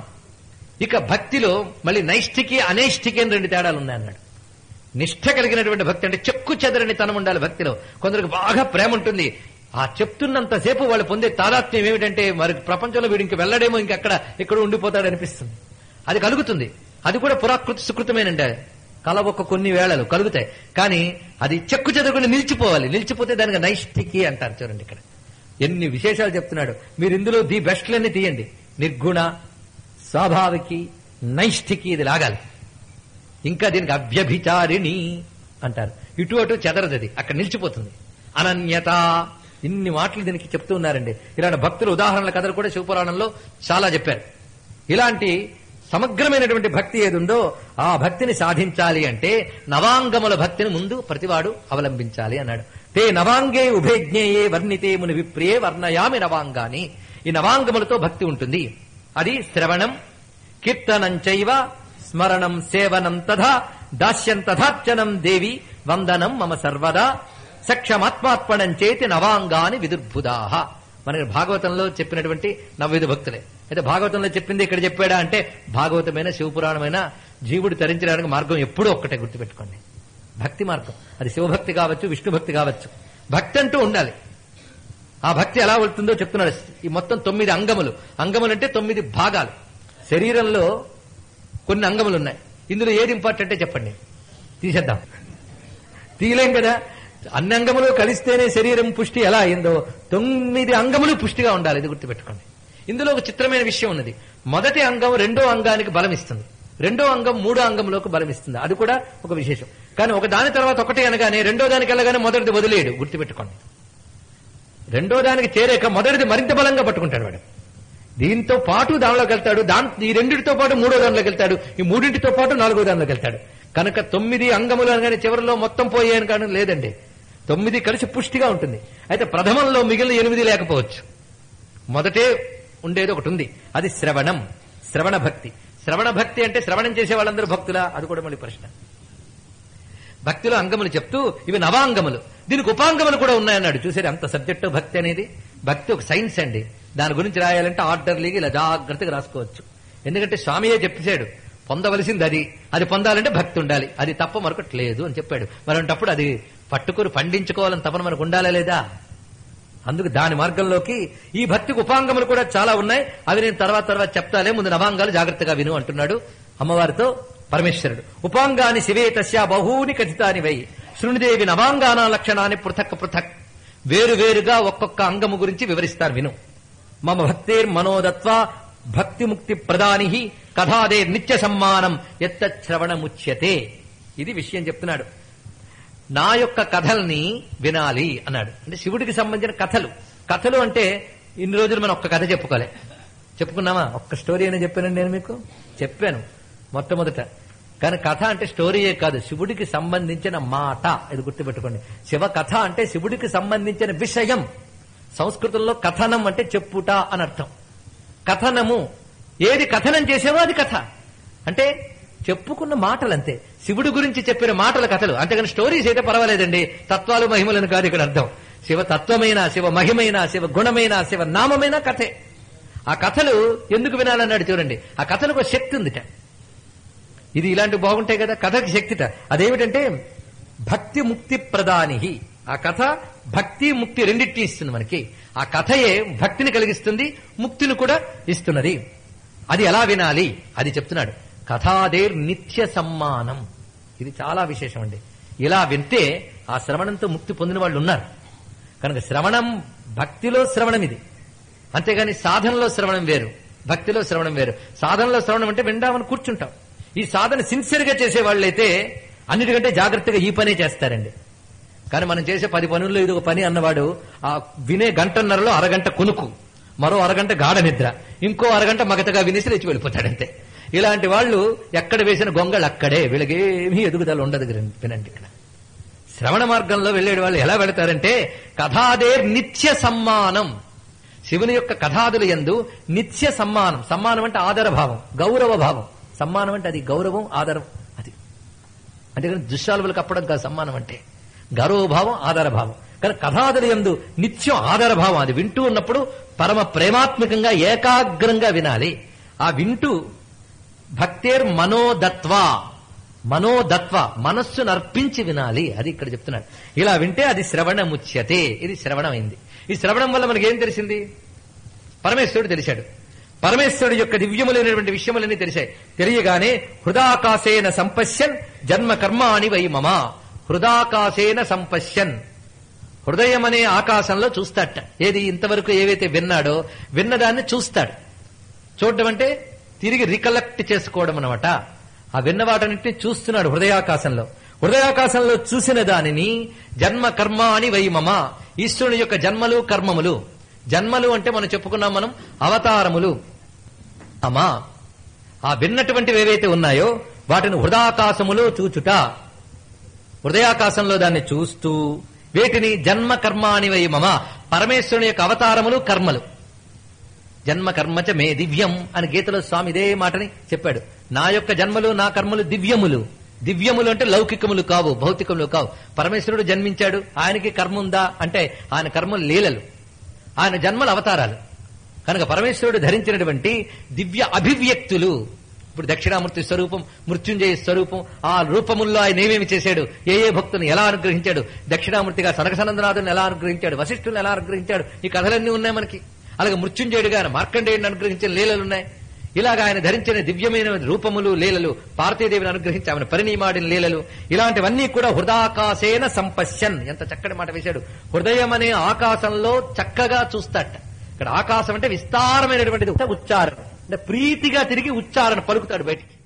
ఇక భక్తిలో మళ్ళీ నైష్ఠికి అనైష్ఠికి అని రెండు తేడాలు ఉన్నాయన్నాడు నిష్ఠ కలిగినటువంటి భక్తి అంటే చెక్కు చెదరని తనం ఉండాలి భక్తిలో కొందరికి బాగా ప్రేమ ఉంటుంది ఆ చెప్తున్నంతసేపు వాళ్ళు పొందే తాదాత్మ్యం ఏమిటంటే మరి ప్రపంచంలో వీడు ఇంక వెళ్ళడేమో ఇంకెక్కడ ఇక్కడ ఉండిపోతాడు అనిపిస్తుంది అది కలుగుతుంది అది కూడా పురాకృతి సుకృతమేనండి కల ఒక కొన్ని వేళలు కలుగుతాయి కానీ అది చెక్కు చెదరకుండా నిలిచిపోవాలి నిలిచిపోతే దానికి నైష్ఠికి అంటారు చూడండి ఇక్కడ ఎన్ని విశేషాలు చెప్తున్నాడు మీరు ఇందులో ది బెస్ట్లన్నీ తీయండి నిర్గుణ స్వాభావికి నైష్ఠికి ఇది లాగాలి ఇంకా దీనికి అభ్యభిచారిణి అంటారు ఇటు అటు చెదరదది అక్కడ నిలిచిపోతుంది అనన్యత ఇన్ని మాటలు దీనికి చెప్తూ ఉన్నారండి ఇలాంటి భక్తుల ఉదాహరణల కథలు కూడా శివపురాణంలో చాలా చెప్పారు ఇలాంటి సమగ్రమైనటువంటి భక్తి ఏది ఉందో ఆ భక్తిని సాధించాలి అంటే నవాంగముల భక్తిని ముందు ప్రతివాడు అవలంబించాలి అన్నాడు తే నవాంగే ఉభయజ్ఞేయే వర్ణితే ముని విప్రియే వర్ణయామి నవాంగాని ఈ నవాంగములతో భక్తి ఉంటుంది అది శ్రవణం కీర్తనం చైవ స్మరణం సేవనం తథా దాస్యం తథార్చనం దేవి వందనం మమ సర్వదా సక్షమాత్మాత్మనం చేతి నవాంగాని విదుర్భుదాహ మనకి భాగవతంలో చెప్పినటువంటి నవవిధ భక్తులే అయితే భాగవతంలో చెప్పింది ఇక్కడ చెప్పాడా అంటే భాగవతమైన శివపురాణమైన జీవుడు తరించడానికి మార్గం ఎప్పుడూ ఒక్కటే గుర్తుపెట్టుకోండి భక్తి మార్గం అది శివభక్తి కావచ్చు విష్ణు భక్తి కావచ్చు భక్తి అంటూ ఉండాలి ఆ భక్తి ఎలా వెళ్తుందో చెప్తున్నాడు ఈ మొత్తం తొమ్మిది అంగములు అంగములు అంటే తొమ్మిది భాగాలు శరీరంలో కొన్ని అంగములు ఉన్నాయి ఇందులో ఏది ఇంపార్టెంటే చెప్పండి తీసేద్దాం తీయలేం కదా అన్ని అంగములు కలిస్తేనే శరీరం పుష్టి ఎలా అయిందో తొమ్మిది అంగములు పుష్టిగా ఉండాలి ఇది గుర్తుపెట్టుకోండి ఇందులో ఒక చిత్రమైన విషయం ఉన్నది మొదటి అంగం రెండో అంగానికి బలం ఇస్తుంది రెండో అంగం మూడో అంగంలోకి బలం ఇస్తుంది అది కూడా ఒక విశేషం కానీ ఒక దాని తర్వాత ఒకటి అనగానే రెండో దానికి వెళ్ళగానే మొదటిది వదిలేడు గుర్తుపెట్టుకోండి రెండో దానికి చేరాక మొదటిది మరింత బలంగా పట్టుకుంటాడు వాడు దీంతో పాటు దానిలోకి వెళ్తాడు దాని ఈ రెండింటితో పాటు మూడో దానిలోకి వెళ్తాడు ఈ మూడింటితో పాటు నాలుగో దానిలోకి వెళ్తాడు కనుక తొమ్మిది అంగములు అనగానే చివరిలో మొత్తం పోయాను కానీ లేదండి తొమ్మిది కలిసి పుష్టిగా ఉంటుంది అయితే ప్రథమంలో మిగిలిన ఎనిమిది లేకపోవచ్చు మొదటే ఉండేది ఒకటి ఉంది అది శ్రవణం శ్రవణ భక్తి శ్రవణ భక్తి అంటే శ్రవణం చేసే వాళ్ళందరూ భక్తులా అది కూడా మళ్ళీ ప్రశ్న భక్తిలో అంగములు చెప్తూ ఇవి నవాంగములు దీనికి ఉపాంగములు కూడా ఉన్నాయన్నాడు చూసారు అంత సబ్జెక్టు భక్తి అనేది భక్తి ఒక సైన్స్ అండి దాని గురించి రాయాలంటే ఆర్డర్లీగా ఇలా జాగ్రత్తగా రాసుకోవచ్చు ఎందుకంటే స్వామియే చెప్పేశాడు పొందవలసింది అది అది పొందాలంటే భక్తి ఉండాలి అది తప్ప మరొకటి లేదు అని చెప్పాడు మరంటప్పుడు అది పట్టుకుని పండించుకోవాలని తపన మనకు ఉండాలా లేదా అందుకు దాని మార్గంలోకి ఈ భక్తికి ఉపాంగములు కూడా చాలా ఉన్నాయి అవి నేను తర్వాత తర్వాత చెప్తాలే ముందు నవాంగాలు జాగ్రత్తగా విను అంటున్నాడు అమ్మవారితో పరమేశ్వరుడు ఉపాంగాని శివే తస్యా బహూని కథితాని వై శృణుదేవి నవాంగాన లక్షణాన్ని పృథక్ పృథక్ వేరు వేరుగా ఒక్కొక్క అంగము గురించి వివరిస్తారు విను మమ భక్తేర్ మనోదత్వ భక్తి ముక్తి ప్రదాని కథాదే నిత్య సమ్మానం ఎత్త శ్రవణముచ్యతే ఇది విషయం చెప్తున్నాడు నా యొక్క కథల్ని వినాలి అన్నాడు అంటే శివుడికి సంబంధించిన కథలు కథలు అంటే ఇన్ని రోజులు మనం ఒక్క కథ చెప్పుకోలే చెప్పుకున్నామా ఒక్క స్టోరీ అయినా చెప్పానండి నేను మీకు చెప్పాను మొట్టమొదట కానీ కథ అంటే స్టోరీయే కాదు శివుడికి సంబంధించిన మాట ఇది గుర్తుపెట్టుకోండి శివ కథ అంటే శివుడికి సంబంధించిన విషయం సంస్కృతంలో కథనం అంటే చెప్పుట అని అర్థం కథనము ఏది కథనం చేసావో అది కథ అంటే చెప్పుకున్న మాటలు అంతే శివుడి గురించి చెప్పిన మాటల కథలు అంతేగాని స్టోరీస్ అయితే పర్వాలేదండి తత్వాలు మహిమలను కాదు ఇక్కడ అర్థం శివ తత్వమైన శివ మహిమైన శివ గుణమైన శివ నామమైన కథే ఆ కథలు ఎందుకు వినాలన్నాడు చూడండి ఆ కథలకు ఒక శక్తి ఉందిట ఇది ఇలాంటివి బాగుంటాయి కదా కథకి శక్తిట అదేమిటంటే భక్తి ముక్తి ప్రదాని ఆ కథ భక్తి ముక్తి రెండింటిని ఇస్తుంది మనకి ఆ కథయే భక్తిని కలిగిస్తుంది ముక్తిని కూడా ఇస్తున్నది అది ఎలా వినాలి అది చెప్తున్నాడు కథాదేర్ నిత్య సమ్మానం ఇది చాలా విశేషం అండి ఇలా వింటే ఆ శ్రవణంతో ముక్తి పొందిన వాళ్ళు ఉన్నారు కనుక శ్రవణం భక్తిలో శ్రవణం ఇది అంతేగాని సాధనలో శ్రవణం వేరు భక్తిలో శ్రవణం వేరు సాధనలో శ్రవణం అంటే విందామని కూర్చుంటాం ఈ సాధన సిన్సియర్ గా చేసే వాళ్ళైతే అన్నిటికంటే జాగ్రత్తగా ఈ పనే చేస్తారండి కానీ మనం చేసే పది పనుల్లో ఇది ఒక పని అన్నవాడు ఆ వినే గంటన్నరలో అరగంట కొనుక్కు మరో అరగంట గాఢ నిద్ర ఇంకో అరగంట మగతగా వినేసి లేచి వెళ్ళిపోతాడంతే ఇలాంటి వాళ్ళు ఎక్కడ వేసిన గొంగళ్ళు అక్కడే వీళ్ళకేమీ ఎదుగుదల ఉండదు వినండి ఇక్కడ శ్రవణ మార్గంలో వెళ్ళేడు వాళ్ళు ఎలా వెళతారంటే కథాదే నిత్య సమ్మానం శివుని యొక్క కథాదుల ఎందు నిత్య సమ్మానం సమ్మానం అంటే ఆదర భావం గౌరవ భావం సమ్మానం అంటే అది గౌరవం ఆదరం అది అంతేకాని దుశ్శాలువులు కప్పడం కాదు సమ్మానం అంటే గౌరవభావం ఆధారభావం కానీ కథాదుల ఎందు నిత్యం ఆధారభావం అది వింటూ ఉన్నప్పుడు పరమ ప్రేమాత్మకంగా ఏకాగ్రంగా వినాలి ఆ వింటూ భక్తేర్ మనోదత్వ మనోదత్వ మనస్సును అర్పించి వినాలి అది ఇక్కడ చెప్తున్నాడు ఇలా వింటే అది శ్రవణముచ్యతే ఇది శ్రవణమైంది ఈ శ్రవణం వల్ల మనకి ఏం తెలిసింది పరమేశ్వరుడు తెలిసాడు పరమేశ్వరుడు యొక్క దివ్యములైనటువంటి విషయములన్నీ తెలిసాయి తెలియగానే హృదాకాశేన సంపశ్యన్ జన్మ కర్మాణి వై మమ హృదాకాశేన సంపశ్యన్ హృదయం అనే ఆకాశంలో చూస్తాట ఏది ఇంతవరకు ఏవైతే విన్నాడో విన్నదాన్ని చూస్తాడు చూడడం అంటే తిరిగి రికలెక్ట్ చేసుకోవడం అనమాట ఆ విన్న వాటన్నిటిని చూస్తున్నాడు హృదయాకాశంలో హృదయాకాశంలో చూసిన దానిని జన్మ కర్మ అని వై మమ ఈశ్వరుని యొక్క జన్మలు కర్మములు జన్మలు అంటే మనం చెప్పుకున్నాం మనం అవతారములు అమా ఆ విన్నటువంటివి ఏవైతే ఉన్నాయో వాటిని హృదయాకాశములో చూచుట హృదయాకాశంలో దాన్ని చూస్తూ వీటిని జన్మ కర్మ అని వై మమ పరమేశ్వరుని యొక్క అవతారములు కర్మలు జన్మ కర్మచ మే దివ్యం అని గీతలో స్వామి ఇదే మాటని చెప్పాడు నా యొక్క జన్మలు నా కర్మలు దివ్యములు దివ్యములు అంటే లౌకికములు కావు భౌతికములు కావు పరమేశ్వరుడు జన్మించాడు ఆయనకి కర్మ ఉందా అంటే ఆయన కర్మలు లీలలు ఆయన జన్మలు అవతారాలు కనుక పరమేశ్వరుడు ధరించినటువంటి దివ్య అభివ్యక్తులు ఇప్పుడు దక్షిణామూర్తి స్వరూపం మృత్యుంజయ స్వరూపం ఆ రూపముల్లో ఆయన ఏమేమి చేశాడు ఏ ఏ భక్తులను ఎలా అనుగ్రహించాడు దక్షిణామూర్తిగా సనక సనందనాథుని ఎలా అనుగ్రహించాడు వశిష్ఠుని ఎలా అనుగ్రహించాడు ఈ కథలన్నీ ఉన్నాయి మనకి అలాగే మృత్యుంజయుడిగా ఆయన మార్కండేయుడిని అనుగ్రహించిన లీలలు ఉన్నాయి ఇలాగ ఆయన ధరించిన దివ్యమైన రూపములు లీలలు పార్వతీదేవిని అనుగ్రహించి ఆమెను పరిణీమాడిన లీలలు ఇలాంటివన్నీ కూడా హృదాకాశేన సంపశ్యన్ ఎంత చక్కటి మాట వేశాడు హృదయం అనే ఆకాశంలో చక్కగా చూస్తాట ఇక్కడ ఆకాశం అంటే విస్తారమైనటువంటిది ఉచ్చారణ అంటే ప్రీతిగా తిరిగి ఉచ్చారణ పలుకుతాడు బయటికి